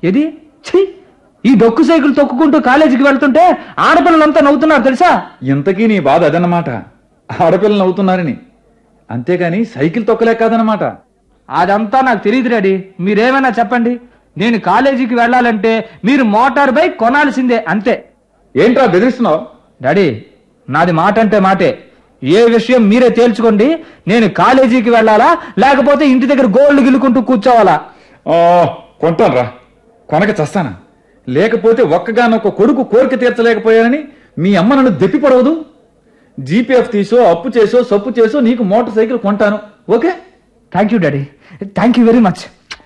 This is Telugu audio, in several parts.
ఏది ఛీ! ఈ డొక్కు సైకిల్ తొక్కుకుంటూ కాలేజీకి వెళ్తుంటే ఆడపిల్లలంతా నవ్వుతున్నారు తెలుసా ఇంతకీ నీ బాధ అదన్నమాట ఆడపిల్లలు అవుతున్నారని అంతేగాని సైకిల్ తొక్కలేక కాదన్నమాట అదంతా నాకు తెలియదు డాడీ మీరేమైనా చెప్పండి నేను కాలేజీకి వెళ్ళాలంటే మీరు మోటార్ బైక్ కొనాల్సిందే అంతే ఏంట్రా బెదిరిస్తున్నావు డాడీ నాది మాట అంటే మాటే ఏ విషయం మీరే తేల్చుకోండి నేను కాలేజీకి వెళ్ళాలా లేకపోతే ఇంటి దగ్గర గోల్డ్ గిల్లుకుంటూ కూర్చోవాలా కొంటాను రా కొనక చస్తానా లేకపోతే ఒక్కగానొక్క కొడుకు కోరిక తీర్చలేకపోయానని మీ అమ్మ నన్ను దెప్పి పడవదు జీపీఎఫ్ తీసో అప్పు చేసో సప్పు చేసో నీకు మోటార్ సైకిల్ కొంటాను okay thank you daddy thank you very much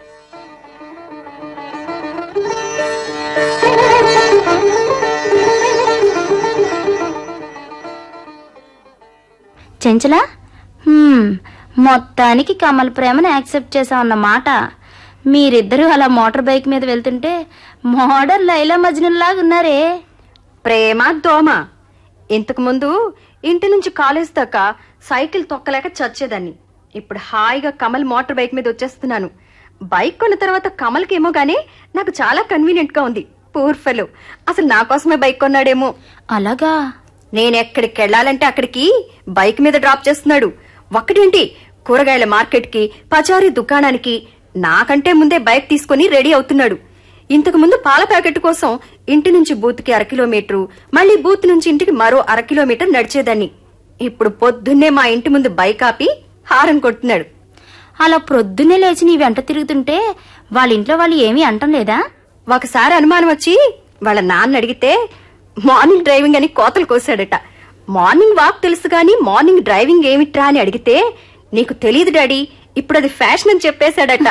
చెంచలా హ్మ్, మొత్తానికి కమల్ ప్రేమను యాక్సెప్ట్ చేసామన్నమాట మీరిద్దరూ అలా మోటార్ బైక్ మీద వెళ్తుంటే మోడల్ లైలా మజ్నున్ లాగా ఉన్నారే ప్రేమ దోమ ఇంతకు ముందు ఇంటి నుంచి కాలేజ్ దాకా సైకిల్ తొక్కలేక చచ్చేదాన్ని ఇప్పుడు హాయిగా కమల్ మోటార్ బైక్ మీద వచ్చేస్తున్నాను బైక్ కొన్న తర్వాత కమల్కి ఏమో గానీ నాకు చాలా కన్వీనియంట్ గా ఉంది పూర్ ఫెలో అసలు నా కోసమే బైక్ కొన్నాడేమో అలాగా నేను ఎక్కడికి వెళ్ళాలంటే అక్కడికి బైక్ మీద డ్రాప్ చేస్తున్నాడు ఒక్కటేంటి కూరగాయల మార్కెట్ కి పచారీ దుకాణానికి నాకంటే ముందే బైక్ తీసుకుని రెడీ అవుతున్నాడు ఇంతకు ముందు పాల ప్యాకెట్ కోసం ఇంటి నుంచి బూత్కి అర కిలోమీటరు మళ్ళీ బూత్ నుంచి ఇంటికి మరో అర కిలోమీటర్ నడిచేదాన్ని ఇప్పుడు పొద్దున్నే మా ఇంటి ముందు బైక్ ఆపి హారన్ కొడుతున్నాడు అలా ప్రొద్దున్నే లేచి నీ వెంట తిరుగుతుంటే వాళ్ళ ఇంట్లో వాళ్ళు ఏమీ అంటం లేదా ఒకసారి అనుమానం వచ్చి వాళ్ళ నాన్న అడిగితే మార్నింగ్ డ్రైవింగ్ అని కోతలు కోసాడట మార్నింగ్ వాక్ తెలుసు గాని మార్నింగ్ డ్రైవింగ్ ఏమిట్రా అని అడిగితే నీకు తెలియదు డాడీ ఇప్పుడు అది ఫ్యాషన్ అని చెప్పేశాడట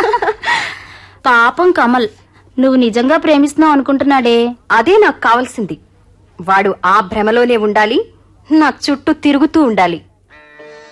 పాపం కమల్ నువ్వు నిజంగా ప్రేమిస్తున్నావు అనుకుంటున్నాడే అదే నాకు కావాల్సింది వాడు ఆ భ్రమలోనే ఉండాలి నా చుట్టూ తిరుగుతూ ఉండాలి